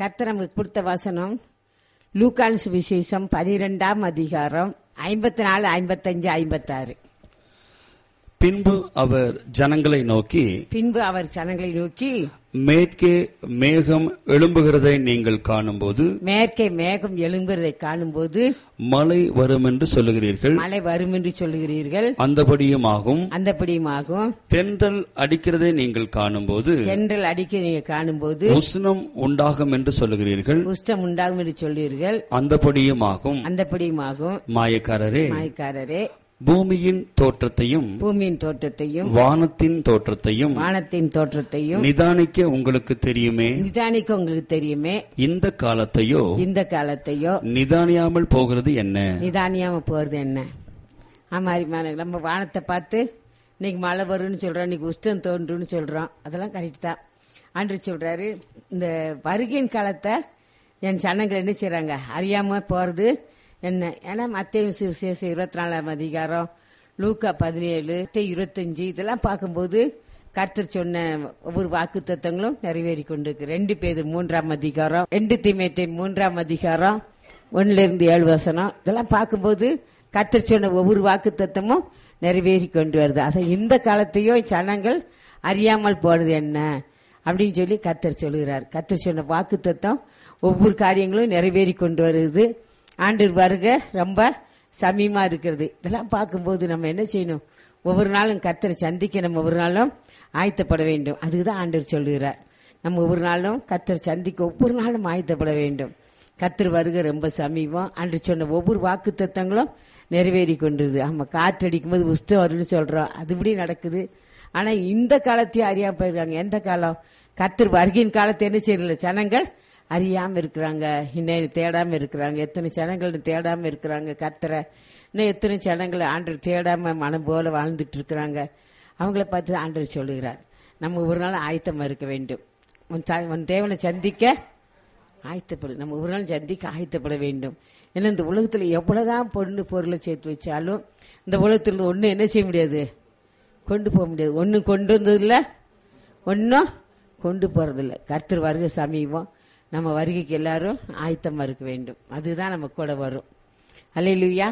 கர்த்தர் நமக்கு கொடுத்த வசனம் லூக்கான் சுவிசேஷம் பனிரெண்டாம் அதிகாரம் ஐம்பத்தி நாலு ஐம்பத்தஞ்சு ஐம்பத்தாறு பின்பு அவர் ஜனங்களை நோக்கி பின்பு அவர் ஜனங்களை நோக்கி மேற்கே மேகம் எழும்புகிறதை நீங்கள் காணும்போது மேற்கே மேகம் எழும்புறதை காணும்போது மழை வரும் என்று சொல்லுகிறீர்கள் மழை வரும் என்று சொல்லுகிறீர்கள் அந்தபடியுமாகும் அந்தபடியுமாகும் தென்றல் அடிக்கிறதை நீங்கள் காணும்போது தென்றல் அடிக்க நீங்க காணும்போது உஷ்ணம் உண்டாகும் என்று சொல்லுகிறீர்கள் உஷ்டம் உண்டாகும் என்று சொல்லுவீர்கள் அந்தபடியுமாகும் அந்தபடியுமாகும் மாயக்காரரே மாய்க்காரரே பூமியின் தோற்றத்தையும் பூமியின் தோற்றத்தையும் வானத்தின் தோற்றத்தையும் வானத்தின் தோற்றத்தையும் நிதானிக்க உங்களுக்கு தெரியுமே நிதானிக்க உங்களுக்கு தெரியுமே இந்த காலத்தையோ இந்த காலத்தையோ நிதானியாமல் போகிறது என்ன நிதானியாம போறது என்ன ஆமா நம்ம வானத்தை பார்த்து இன்னைக்கு மழை வரும்னு சொல்றோம் இன்னைக்கு உஷ்டம் தோன்றும்னு சொல்றோம் அதெல்லாம் கரெக்ட் தான் ஆண்டு சொல்றாரு இந்த வருகையின் காலத்தை என் சனங்கள் என்ன செய்றாங்க அறியாம போறது என்ன ஏன்னா மத்திய சுவிசேஷம் இருபத்தி நாலாம் அதிகாரம் லூக்கா பதினேழு இருபத்தஞ்சு இதெல்லாம் பார்க்கும்போது கர்த்தர் சொன்ன ஒவ்வொரு வாக்கு தத்துவங்களும் நிறைவேறி கொண்டிருக்கு ரெண்டு பேர் மூன்றாம் அதிகாரம் ரெண்டு தீமையத்தை மூன்றாம் அதிகாரம் ஒன்னுல இருந்து ஏழு வசனம் இதெல்லாம் பார்க்கும்போது கர்த்தர் சொன்ன ஒவ்வொரு வாக்கு தத்துவமும் நிறைவேறி கொண்டு வருது அதை இந்த காலத்தையோ ஜனங்கள் அறியாமல் போனது என்ன அப்படின்னு சொல்லி கர்த்தர் சொல்லுகிறார் கர்த்தர் சொன்ன வாக்கு தத்துவம் ஒவ்வொரு காரியங்களும் நிறைவேறி கொண்டு வருது ஆண்டு வருக ரொம்ப சமீபமா இருக்கிறது இதெல்லாம் பார்க்கும்போது நம்ம என்ன செய்யணும் ஒவ்வொரு நாளும் கர்த்தரை சந்திக்க நம்ம ஒவ்வொரு நாளும் ஆயத்தப்பட வேண்டும் அதுக்கு தான் ஆண்டவர் சொல்லுகிறார் நம்ம ஒவ்வொரு நாளும் கர்த்தரை சந்திக்க ஒவ்வொரு நாளும் ஆயத்தப்பட வேண்டும் கர்த்தர் வருக ரொம்ப சமீபம் அன்று சொன்ன ஒவ்வொரு வாக்கு தத்தங்களும் நிறைவேறி கொண்டிருது ஆமா காற்றடிக்கும் போது உஷ்டம் வரும்னு சொல்றோம் அதுபடி நடக்குது ஆனா இந்த காலத்தையும் அறியாம போயிருக்காங்க எந்த காலம் கர்த்தர் வருகையின் காலத்தை என்ன செய்யல ஜனங்கள் அறியாம இருக்கிறாங்க இன்னும் தேடாம இருக்கிறாங்க எத்தனை ஜனங்கள் தேடாம இருக்கிறாங்க கர்த்தரை இன்னும் எத்தனை ஜனங்கள் ஆண்டு தேடாம மனம் போல வாழ்ந்துட்டு இருக்கிறாங்க அவங்கள பார்த்து ஆண்டவர் சொல்லுகிறார் நம்ம ஒரு நாள் ஆயத்தமா இருக்க வேண்டும் உன் த- உன் தேவனை சந்திக்க ஆயத்தப்படு நம்ம ஒரு நாள் சந்திக்க ஆயத்தப்பட வேண்டும் ஏன்னா இந்த உலகத்துல எவ்வளவுதான் பொண்ணு பொருளை சேர்த்து வச்சாலும் இந்த உலகத்துல ஒண்ணு என்ன செய்ய முடியாது கொண்டு போக முடியாது ஒன்னும் கொண்டு வந்ததில்ல ஒன்னும் கொண்டு போறதில்ல கர்த்தர் வருகை சமீபம் நம்ம வருகைக்கு எல்லாரும் ஆயத்தமா இருக்க வேண்டும் அதுதான் நம்ம கூட வரும் அல்லேலூயா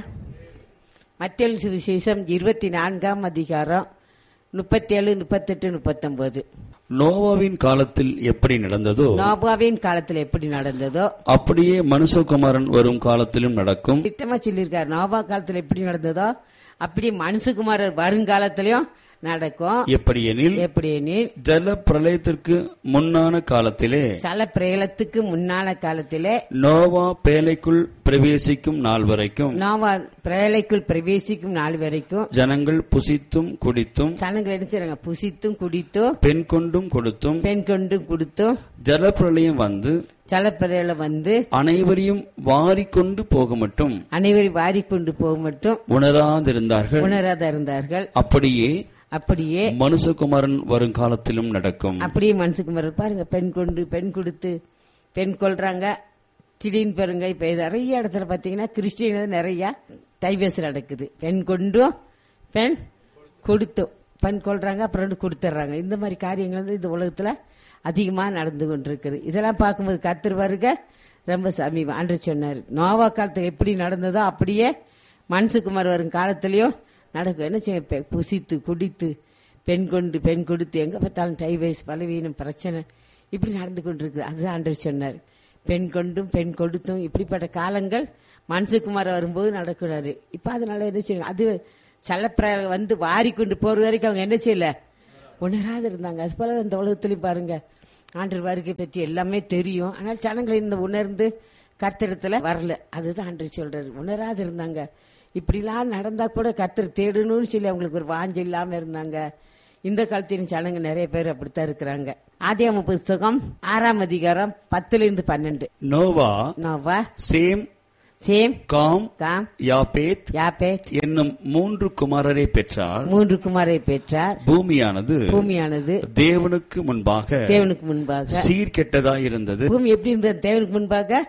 மத்திய சுவிசேஷம் இருபத்தி நான்காம் அதிகாரம் முப்பத்தேழு முப்பத்தெட்டு முப்பத்தொன்பது நோவாவின் காலத்தில் எப்படி நடந்ததோ நோபாவின் காலத்துல எப்படி நடந்ததோ அப்படியே மனுஷகுமாரன் வரும் காலத்திலும் நடக்கும் திட்டமா சொல்லியிருக்காரு நோபா காலத்துல எப்படி நடந்ததோ அப்படி மனுஷகுமாரர் வருங்காலத்திலயும் நடக்கும் எப்படியெனில் எப்படி எனில் ஜல பிரளயத்திற்கு முன்னான காலத்திலே சல பிரேலத்துக்கு முன்னால காலத்திலே நோவா பேலைக்குள் பிரவேசிக்கும் நாள் வரைக்கும் நோவா பிரேலைக்குள் பிரவேசிக்கும் நாள் வரைக்கும் ஜனங்கள் புசித்தும் குடித்தும் சனங்கள் என்ன செய்றாங்க புசித்தும் குடித்தும் பெண் கொண்டும் கொடுத்தும் பெண் கொண்டும் கொடுத்தும் ஜலப்பிரளயம் வந்து சலப்பிரையில வந்து அனைவரையும் வாரிக்கொண்டு போக மட்டும் அனைவரையும் வாரிக்கொண்டு போக மட்டும் உணராதிருந்தார்கள் உணராத இருந்தார்கள் அப்படியே அப்படியே மனுஷகுமாரன் வருங்காலத்திலும் நடக்கும் அப்படியே மனசுக்கு மறு பாருங்க பெண் கொண்டு பெண் கொடுத்து பெண் கொள்றாங்க திடீர்னு பாருங்க இப்ப நிறைய இடத்துல பாத்தீங்கன்னா கிறிஸ்டியன் நிறைய டைவர்ஸ் நடக்குது பெண் கொண்டும் பெண் கொடுத்தும் பெண் கொள்றாங்க அப்புறம் வந்து கொடுத்துட்றாங்க இந்த மாதிரி காரியங்கள் வந்து இந்த உலகத்துல அதிகமா நடந்து கொண்டிருக்குது இதெல்லாம் பார்க்கும்போது கத்தர் வருக ரொம்ப சமீபம் அன்று சொன்னார் நோவா காலத்துல எப்படி நடந்ததோ அப்படியே மனசுக்குமார் வரும் காலத்திலயும் நடக்கும் என்ன செய்ய பெ- புசித்து குடித்து பெண் கொண்டு பெண் கொடுத்து எங்க பார்த்தாலும் டைவைஸ் பலவீனம் பிரச்சனை இப்படி நடந்து கொண்டிருக்கு அதுதான் ஆண்டவர் சொன்னார் பெண் கொண்டும் பெண் கொடுத்தும் இப்படிப்பட்ட காலங்கள் மனசுக்குமார் வரும்போது நடக்கிறாரு இப்ப அதனால என்ன செய்யணும் அது சலப்பிர வந்து வாரி கொண்டு போறது வரைக்கும் அவங்க என்ன செய்யல உணராது இருந்தாங்க அது போல இந்த உலகத்திலையும் பாருங்க ஆண்டர் வருகை பற்றி எல்லாமே தெரியும் ஆனால் ஜனங்கள் இந்த உணர்ந்து கர்த்தரத்துல வரல அதுதான் ஆண்டர் சொல்றாரு உணராது இருந்தாங்க இப்படிலாம் நடந்தா கூட கர்த்தர் தேடணும்னு சொல்லி அவங்களுக்கு ஒரு வாஞ்சை இல்லாம இருந்தாங்க இந்த காலத்தின் ஜனங்க நிறைய பேர் அப்படித்தான் இருக்கிறாங்க ஆதியாம புஸ்தகம் ஆறாம் அதிகாரம் பத்துல இருந்து பன்னெண்டு Noah Noah Shem Shem Ham Ham Japheth Japheth என்னும் மூன்று குமாரரை பெற்றார் மூன்று குமாரை பெற்றார் பூமியானது பூமியானது தேவனுக்கு முன்பாக தேவனுக்கு முன்பாக சீர்கெட்டதாயிருந்தது பூமி எப்படி இருந்தது தேவனுக்கு முன்பாக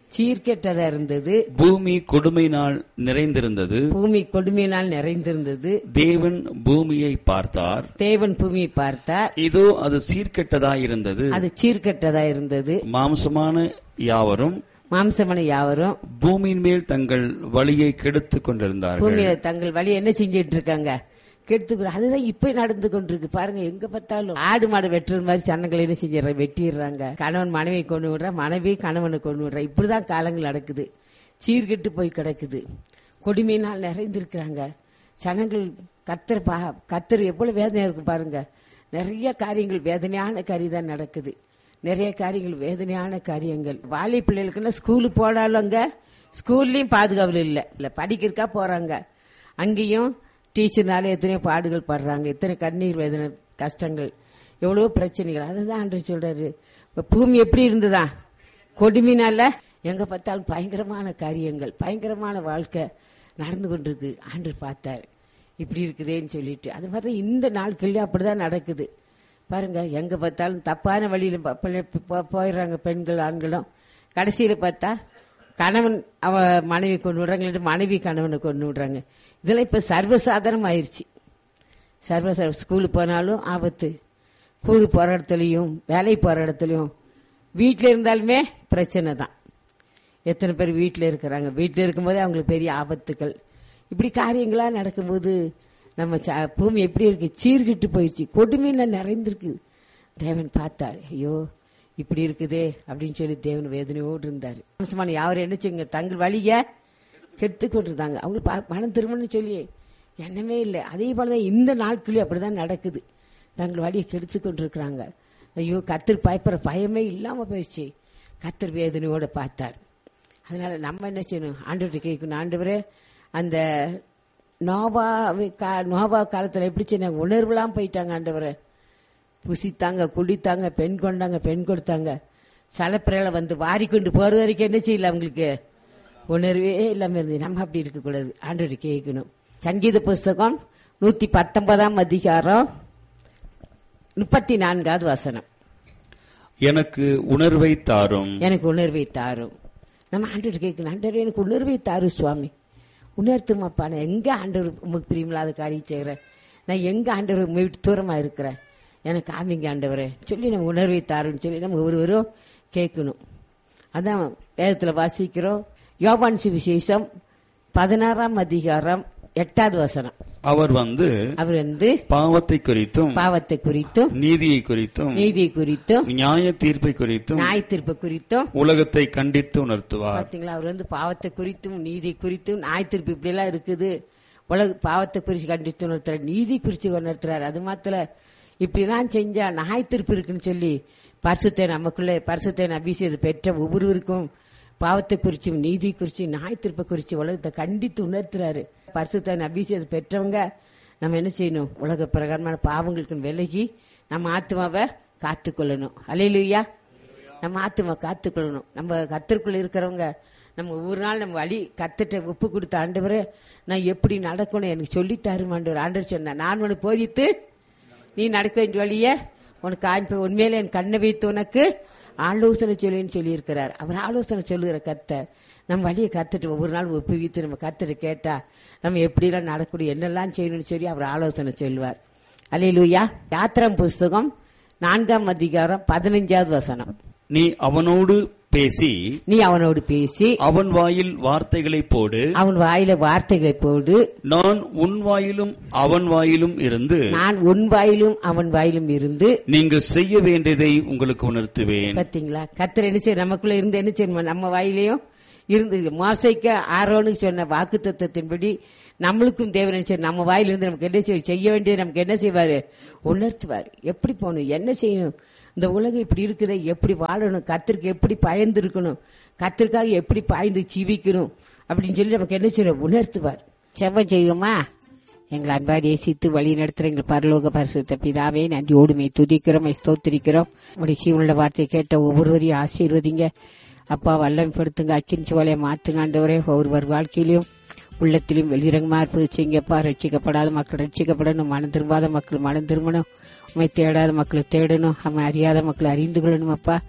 சீர்கெட்டதா இருந்தது பூமி கொடுமையினால் நிறைந்திருந்தது பூமி கொடுமையினால் நிறைந்திருந்தது தேவன் பூமியை பார்த்தார் தேவன் பூமியை பார்த்தார் இதோ அது சீர்கெட்டதாயிருந்தது அது சீர்கெட்டதா இருந்தது மாம்சமான யாவரும் மாம்சமனை யாவரும் பூமியின் மேல் தங்கள் வழியை கெடுத்துக் கொண்டிருந்தார்கள் பூமியில தங்கள் வழி என்ன செஞ்சிட்டு இருக்காங்க கெடுத்து அதுதான் இப்ப நடந்து கொண்டிருக்கு பாருங்க எங்க பார்த்தாலும் ஆடு மாடு வெட்டுறது மாதிரி சனங்கள் என்ன செஞ்சிடறாங்க வெட்டிடுறாங்க கணவன் மனைவியை கொண்டு விடுறா மனைவி கணவனை கொண்டு விடுறா இப்படிதான் காலங்கள் நடக்குது சீர்கெட்டு போய் கிடக்குது கொடுமையினால் நிறைந்திருக்கிறாங்க சனங்கள் கத்தர் பா கத்தர் எவ்வளவு வேதனையா இருக்கு பாருங்க நிறைய காரியங்கள் வேதனையான காரியம் தான் நடக்குது நிறைய காரியங்கள் வேதனையான காரியங்கள் வாலி பிள்ளைகளுக்குன்னா ஸ்கூலுக்கு போனாலுங்க ஸ்கூல்லயும் பாதுகாவல் இல்ல இல்ல படிக்கிறக்கா போறாங்க அங்கேயும் டீச்சர்னால எத்தனையோ பாடுகள் படுறாங்க எத்தனை கண்ணீர் வேதனை கஷ்டங்கள் எவ்வளவோ பிரச்சனைகள் அதுதான் ஆண்டு சொல்றாரு இப்ப பூமி எப்படி இருந்ததா கொடுமைனால எங்க பார்த்தாலும் பயங்கரமான காரியங்கள் பயங்கரமான வாழ்க்கை நடந்து கொண்டிருக்கு ஆண்டு பார்த்தார் இப்படி இருக்குதேன்னு சொல்லிட்டு அது மாதிரி இந்த நாட்கள்லயும் அப்படிதான் நடக்குது பாருங்க எங்க பார்த்தாலும் தப்பான வழியில ப- பிள்ளை- போ- போயிடுறாங்க பெண்கள் ஆண்களும் கடைசியில பார்த்தா கணவன் அவ மனைவி கொண்டு விடுறாங்க இல்லாட்டி மனைவி கணவனை கொண்டு விடுறாங்க இதெல்லாம் இப்ப சர்வசாதாரணம் ஆயிருச்சு சர்வ ஸ்கூலுக்கு போனாலும் ஆபத்து கூறு போற இடத்துலயும் வேலை போற இடத்துலயும் வீட்டில் இருந்தாலுமே பிரச்சனை தான் எத்தனை பேர் வீட்டில் இருக்கிறாங்க வீட்டில் இருக்கும்போதே அவங்களுக்கு பெரிய ஆபத்துக்கள் இப்படி காரியங்களா நடக்கும்போது நம்ம ச- பூமி எப்படி இருக்கு சீர்கிட்டு போயிடுச்சு கொடுமையில நிறைந்திருக்கு தேவன் பார்த்தார் ஐயோ இப்படி இருக்குதே அப்படின்னு சொல்லி தேவன் வேதனையோடு இருந்தார் மனுஷமான யாரும் என்ன செய்யுங்க தங்கள் வழிய கெடுத்து கொண்டிருந்தாங்க அவங்களுக்கு ப- பணம் திரும்பணும்னு சொல்லி எண்ணமே இல்லை அதே போலதான் இந்த நாட்களையும் அப்படிதான் நடக்குது தங்கள் வழியை கெடுத்து கொண்டிருக்கிறாங்க ஐயோ கத்தர் பயப்படுற பயமே இல்லாம போயிடுச்சு கத்தர் வேதனையோட பார்த்தார் அதனால நம்ம என்ன செய்யணும் ஆண்டவர்கிட்ட கேட்கணும் ஆண்டவரே அந்த நோவா நோவா காலத்துல எப்படி செய்ய உணர்வுலாம் போயிட்டாங்க ஆண்டவரே புசித்தாங்க குடித்தாங்க பெண் கொண்டாங்க பெண் கொடுத்தாங்க சலப்பிரையில வந்து வாரி கொண்டு போற வரைக்கும் என்ன செய்யல அவங்களுக்கு உணர்வே இல்லாம இருந்து நம்ம அப்படி இருக்கக்கூடாது ஆண்டவர்கிட்ட கேட்கணும் சங்கீத புஸ்தகம் நூத்தி பத்தொன்பதாம் அதிகாரம் முப்பத்தி நான்காவது வசனம் எனக்கு உணர்வை தாரும் எனக்கு உணர்வை தாரும் நம்ம ஆண்டவர் கேட்கணும் ஆண்டவர் எனக்கு உணர்வை தாரு சுவாமி உணர்த்துமாப்பா நான் எங்க ஆண்டவர் உமக்கு பிரியமில்லாத காரியம் செய்கிறேன் நான் எங்க ஆண்டவர் உம்மை விட்டு தூரமா இருக்கிறேன் எனக்கு காமிங்க ஆண்டவரே சொல்லி நம்ம உணர்வை தாருன்னு சொல்லி நம்ம ஒருவரும் கேட்கணும் அதான் வேதத்துல வாசிக்கிறோம் யோவான் சுவிசேஷம் பதினாறாம் அதிகாரம் எட்டாவது வசனம் அவர் வந்து அவர் வந்து பாவத்தை குறித்தும் பாவத்தை குறித்தும் நீதியை குறித்தும் நீதியை குறித்தும் நியாய தீர்ப்பை குறித்தும் நியாய தீர்ப்பு குறித்தும் உலகத்தை கண்டித்து உணர்த்துவார் பாத்தீங்களா அவர் வந்து பாவத்தை குறித்தும் நீதி குறித்தும் ஞாயிற்றுப்பு இப்படி எல்லாம் இருக்குது உலக பாவத்தை குறித்து கண்டித்து உணர்த்துறார் நீதி குறித்து உணர்த்துறாரு அது மாத்திர இப்படிலாம் செஞ்சா ஞாயிற்றுப்பு இருக்குன்னு சொல்லி பரிசுத்தை நமக்குள்ள பரிசுத்தை அபிஷேகம் பெற்ற ஒவ்வொருவருக்கும் பாவத்தை குறிச்சும் நீதி குறிச்சு ஞாயிற்றுப்பை குறிச்சு உலகத்தை கண்டித்து உணர்த்துறாரு பரிசுத்தை அபிஷேகம் பெற்றவங்க நம்ம என்ன செய்யணும் உலக பிரகாரமான பாவங்களுக்கு விலகி நம்ம ஆத்மாவை காத்துக்கொள்ளணும் அலையிலுயா நம்ம ஆத்துமா காத்துக்கொள்ளணும் நம்ம கத்திற்குள்ள இருக்கிறவங்க நம்ம ஒவ்வொரு நாள் நம்ம வழி கத்துட்ட ஒப்பு கொடுத்த ஆண்டவரே நான் எப்படி நடக்கணும் எனக்கு சொல்லி தரும் ஆண்டவர் ஆண்டவர் சொன்ன நான் உனக்கு போதித்து நீ நடக்க வேண்டிய வழிய உனக்கு காண்ப உண்மையில என் கண்ணை வைத்து உனக்கு ஆலோசனை சொல்லுன்னு சொல்லியிருக்கிறார் அவர் ஆலோசனை சொல்லுகிற கத்தர் நம்ம வழியை கத்துட்டு ஒவ்வொரு நாள் ஒப்புவித்து நம்ம கத்துட்டு கேட்டா நம்ம எப்படிலாம் நடக்கணும் என்னெல்லாம் செய்யணும்னு சொல்லி அவர் ஆலோசனை சொல்லுவார் அல்லேலூயா யாத்திரம் புஸ்தகம் நான்காம் அதிகாரம் பதினஞ்சாவது வசனம் நீ அவனோடு பேசி நீ அவனோடு பேசி அவன் வாயில் வார்த்தைகளை போடு அவன் வாயில வார்த்தைகளை போடு நான் உன் வாயிலும் அவன் வாயிலும் இருந்து நான் உன் வாயிலும் அவன் வாயிலும் இருந்து நீங்கள் செய்ய வேண்டியதை உங்களுக்கு உணர்த்துவேன் பாத்தீங்களா கத்தர் என்ன செய்ய நமக்குள்ள இருந்து என்ன செய்யணும் நம்ம வாயிலையும் இருந்து மோசைக்கு ஆரோனுக்கு சொன்ன வாக்கு தத்துவத்தின்படி நம்மளுக்கும் தேவன் என்ன செய்யணும்? நம்ம வாயிலிருந்து நமக்கு என்ன செய்ய செய்ய வேண்டியது நமக்கு என்ன செய்வாரு உணர்த்துவார் எப்படி போகணும் என்ன செய்யணும் இந்த உலகம் இப்படி இருக்குதே எப்படி வாழணும் கத்திற்கு எப்படி பயந்து இருக்கணும் கத்திற்காக எப்படி பாய்ந்து ஜீவிக்கணும் அப்படின்னு சொல்லி நமக்கு என்ன செய்யணும் உணர்த்துவார் செவ்வம் செய்வோமா எங்களை அன்பாடி நேசித்து வழி நடத்துற எங்கள் பரலோக பரிசுத்த பிதாவே நன்றியோடுமை துதிக்கிறோம் ஸ்தோத்திரிக்கிறோம் உடைய சீவனுள்ள வார்த்தையை கேட்ட ஒவ்வொருவரையும் ஆசீர்வதிங்க அப்பா வல்லமைப்படுத்துங்க அக்கின் சோலையை மாத்துங்க ஆண்டவரே ஒவ்வொருவர் வாழ்க்கையிலும் உள்ளத்திலும் வெளிரங்கமா இருப்பது செய்யுங்கப்பா ரட்சிக்கப்படாத மக்கள் ரட்சிக்கப்படணும் மனம் திரும்பாத மக்கள் மனம் திரும்பணும் உண்மை தேடாத மக்களை தேடணும் அவன் அறியாத மக்களை அறிந்து கொள்ளணும் அப்பா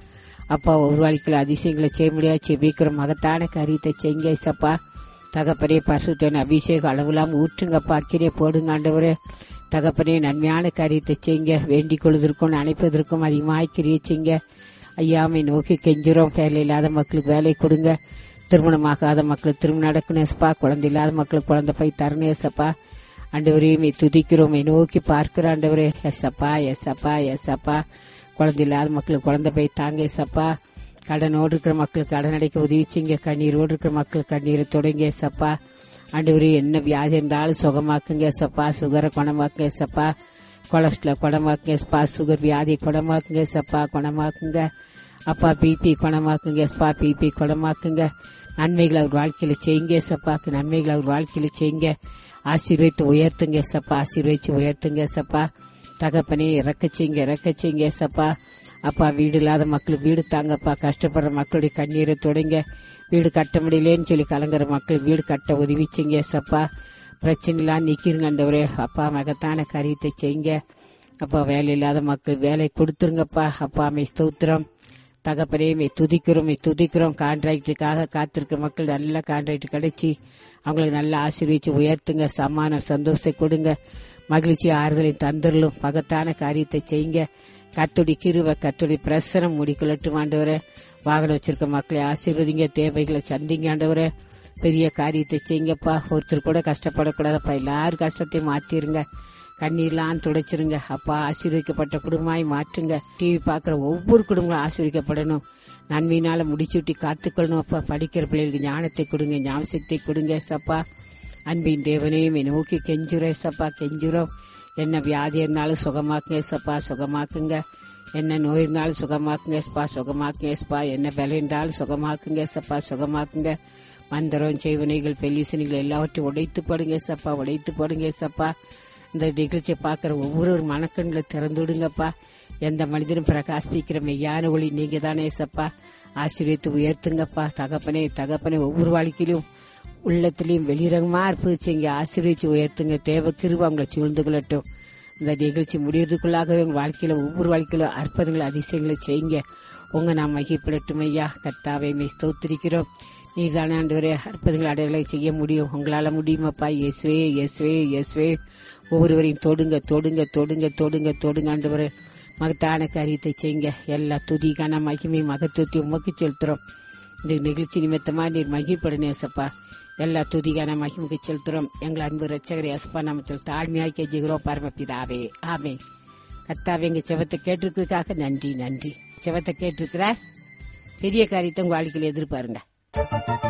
அப்பா ஒரு வாழ்க்கையில் அதிசயங்களை செய்ய முடியாது செபிக்கிற மகத்தான காரியத்தை செய்யுங்க ஏசப்பா தகப்பனே பரிசுத்தன் அபிஷேகம் அளவிலாம் ஊற்றுங்கப்பா அக்கிரே போடுங்க ஆண்டவரே தகப்பனே நன்மையான காரியத்தை செய்யுங்க வேண்டிக் கொள்வதற்கும் அணைப்பதற்கும் அதிகமாக கிரியை செய்யுங்க ஐயாமை நோக்கி கெஞ்சுறோம் வேலை இல்லாத மக்களுக்கு வேலை கொடுங்க திருமணமாகாத மக்களுக்கு திருமணம் நடக்கணும்ப்பா குழந்தை இல்லாத மக்களுக்கு குழந்தை போய் தரணேசப்பா ஆண்டவரையுமே துதிக்கிறோம் நோக்கி பார்க்கிற ஆண்டவரே எஸ்அப்பா எஸ்அப்பா எஸ்அப்பா குழந்தை இல்லாத மக்களுக்கு குழந்தை போய் தாங்க எஸ்அப்பா கடனோடு இருக்கிற மக்களுக்கு கடன் அடைக்க உதவிச்சிங்க கண்ணீரோடு இருக்கிற மக்களுக்கு கண்ணீரை தொடங்க சப்பா ஆண்டவரே என்ன வியாதி இருந்தாலும் சுகமாக்குங்க சப்பா சுகரை குணமாக்குங்க சப்பா கொலஸ்ட்ரால் குணமாக்குங்க ஸ்பா சுகர் வியாதி குணமாக்குங்க சப்பா குணமாக்குங்க அப்பா பிபி குணமாக்குங்க ஸ்பா பிபி குணமாக்குங்க நன்மைகளை அவர் வாழ்க்கையில செய்யுங்க சப்பாக்கு நன்மைகளை அவர் வாழ்க்கையில செய்யுங்க ஆசீர்வதித்து உயர்த்துங்க சப்பா ஆசீர்வதிச்சு உயர்த்துங்க சப்பா தகப்பனே இறக்க செய்யுங்க இறக்க செய்யுங்க சப்பா அப்பா வீடு இல்லாத மக்களுக்கு வீடு தாங்கப்பா கஷ்டப்படுற மக்களுடைய கண்ணீரை தொடங்க வீடு கட்ட முடியலேன்னு சொல்லி கலங்குற மக்கள் வீடு கட்ட உதவிச்சிங்க சப்பா பிரச்சனைலாம் நிக்கிறங்க ஆண்டவரே அப்பா மகத்தான காரியத்தை செய்யுங்க அப்பா வேலை இல்லாத மக்கள் வேலை கொடுத்துருங்கப்பா அப்பா மை ஸ்தோத்திரம் தகப்பனே மை துதிக்கிறோம் மை துதிக்கிறோம் கான்ட்ராக்டுக்காக காத்திருக்கிற மக்கள் நல்ல கான்ட்ராக்ட் கிடைச்சி அவங்களுக்கு நல்லா ஆசீர்வதிச்சு உயர்த்துங்க சமானம் சந்தோஷத்தை கொடுங்க மகிழ்ச்சி ஆறுதலை தந்துடலும் பகத்தான காரியத்தை செய்யுங்க கத்துடி கிருவ கத்துடி பிரசனம் முடிக்கலட்டும் ஆண்டவரே வாகனம் வச்சிருக்க மக்களை ஆசீர்வதிங்க தேவைகளை சந்திங்க ஆண்டவரே பெரிய காரியத்தை செய்யுங்கப்பா ஒருத்தர் கூட கஷ்டப்படக்கூடாதப்பா எல்லாரும் கஷ்டத்தையும் மாத்திருங்க கண்ணீர்லாம் துடைச்சிருங்க அப்பா ஆசீர்வதிக்கப்பட்ட குடும்பமாய் மாற்றுங்க டிவி பார்க்குற ஒவ்வொரு குடும்பங்களும் ஆசீர்வதிக்கப்படணும் நன்மையினால முடிச்சுட்டி காத்துக்கொள்ளணும் அப்பா படிக்கிற பிள்ளைகளுக்கு ஞானத்தை கொடுங்க ஞாபகத்தை கொடுங்க சப்பா அன்பின் தேவனையும் நோக்கி கெஞ்சுறேன் சப்பா கெஞ்சுறோம் என்ன வியாதி இருந்தாலும் சுகமாக்குங்க சப்பா சுகமாக்குங்க என்ன நோய் இருந்தாலும் சுகமாக்குங்க ஸ்பா சுகமாக்குங்க ஸ்பா என்ன பலம் இருந்தாலும் சுகமாக்குங்க சப்பா சுகமாக்குங்க மந்திரம் செய்வனைகள் பெல்லிசனைகள் எல்லாவற்றையும் உடைத்து போடுங்க சப்பா உடைத்து போடுங்க சப்பா இந்த நிகழ்ச்சியை பார்க்குற ஒவ்வொரு மனக்கண்களை திறந்து விடுங்கப்பா எந்த மனிதனும் பிரகாசிக்கிற மெய்யான ஒளி நீங்க தானே சப்பா ஆசீர்வித்து உயர்த்துங்கப்பா தகப்பனே தகப்பனே ஒவ்வொரு வாழ்க்கையிலும் உள்ளத்திலையும் வெளிரகமா இருப்பிச்சிங்க ஆசீர்வதிச்சு உயர்த்துங்க தேவ கிருப அவங்களை சூழ்ந்து கொள்ளட்டும் இந்த நிகழ்ச்சி முடியறதுக்குள்ளாகவே உங்க வாழ்க்கையில ஒவ்வொரு வாழ்க்கையில அற்புதங்களை அதிசயங்களை செய்யுங்க உங்க நாம் மகிப்படட்டும் ஐயா கர்த்தாவை மெய் ஸ்தோத்திரிக்கிறோம் நீர் தானே ஆண்டவரே அற்புதங்கள் அடையாளை செய்ய முடியும் உங்களால முடியுமாப்பா இயேசுவே இயேசுவே இயேசுவே ஒவ்வொருவரையும் தொடுங்க தொடுங்க தொடுங்க தொடுங்க தொடுங்க ஆண்டவரே மகத்தான காரியத்தை செய்யுங்க எல்லா துதிக்கான மகிமை மகத்துவத்தை உமக்கு செலுத்துறோம் இந்த நிகழ்ச்சி நிமித்தமா நீர் மகிழ்படனே சப்பா எல்லா துதிகான மகிமுக்கு செலுத்துறோம் எங்கள் அன்பு ரட்சகரை அஸ்பா நாமத்தில் தாழ்மையாய் கெஞ்சுகிறோம் பரமபிதாவே ஆமே கத்தாவே எங்க செவத்தை கேட்டிருக்கிறதுக்காக நன்றி நன்றி செவத்தை கேட்டிருக்கிறார் பெரிய காரியத்தை உங்க வாழ்க்கையில் எதிர்பாருங்க